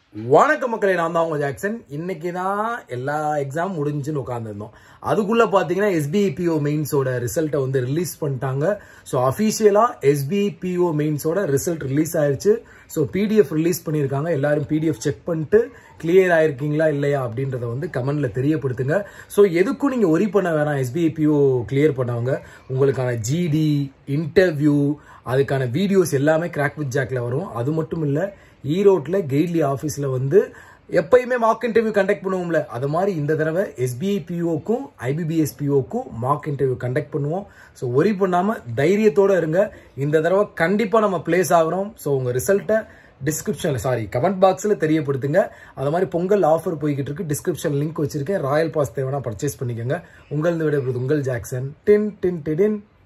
வணக்கம் மக்களே நான் தான் உங்க ஜாக்சன் இன்னைக்கு தான் எல்லா எக்ஸாம் முடிஞ்சுன்னு உட்காந்துருந்தோம் அதுக்குள்ள பாத்தீங்கன்னா எஸ்பிபிஓ மெயின்ஸோட ரிசல்ட்டை வந்து ரிலீஸ் பண்ணிட்டாங்க ஸோ அஃபீஷியலா எஸ்பிபிஓ மெயின்ஸோட ரிசல்ட் ரிலீஸ் ஆயிருச்சு ஸோ பிடிஎஃப் ரிலீஸ் பண்ணியிருக்காங்க எல்லாரும் பிடிஎஃப் செக் பண்ணிட்டு கிளியர் ஆயிருக்கீங்களா இல்லையா அப்படின்றத வந்து கமெண்ட்ல தெரியப்படுத்துங்க ஸோ எதுக்கும் நீங்க ஒரி பண்ண வேணாம் எஸ்பிபிஓ கிளியர் பண்ணவங்க உங்களுக்கான ஜிடி இன்டர்வியூ அதுக்கான வீடியோஸ் எல்லாமே கிராக் வித் ஜாக்ல வரும் அது மட்டும் இல்ல ஈரோட்ல கெய்ட்லி ஆஃபீஸ்ல வந்து எப்பயுமே மார்க் இன்டர்வியூ கண்டக்ட் பண்ணுவோம்ல அது மாதிரி இந்த தடவை எஸ்பிஐ பிஓக்கும் ஐபிபிஎஸ் பிஓக்கும் மார்க் இன்டர்வியூ கண்டக்ட் பண்ணுவோம் ஸோ ஒரி பண்ணாம தைரியத்தோட இருங்க இந்த தடவை கண்டிப்பா நம்ம பிளேஸ் ஆகிறோம் ஸோ உங்க ரிசல்ட்டை டிஸ்கிரிப்ஷன்ல சாரி கமெண்ட் பாக்ஸ்ல தெரியப்படுத்துங்க அது மாதிரி பொங்கல் ஆஃபர் போய்கிட்டு இருக்கு டிஸ்கிரிப்ஷன் லிங்க் வச்சிருக்கேன் ராயல் பாஸ் தேவைன்னா பர்ச்சேஸ் பண்ணிக்கோங்க உங்கள் விடைபெறுவது உங்கள் ஜாக்சன் டின் டின் டின்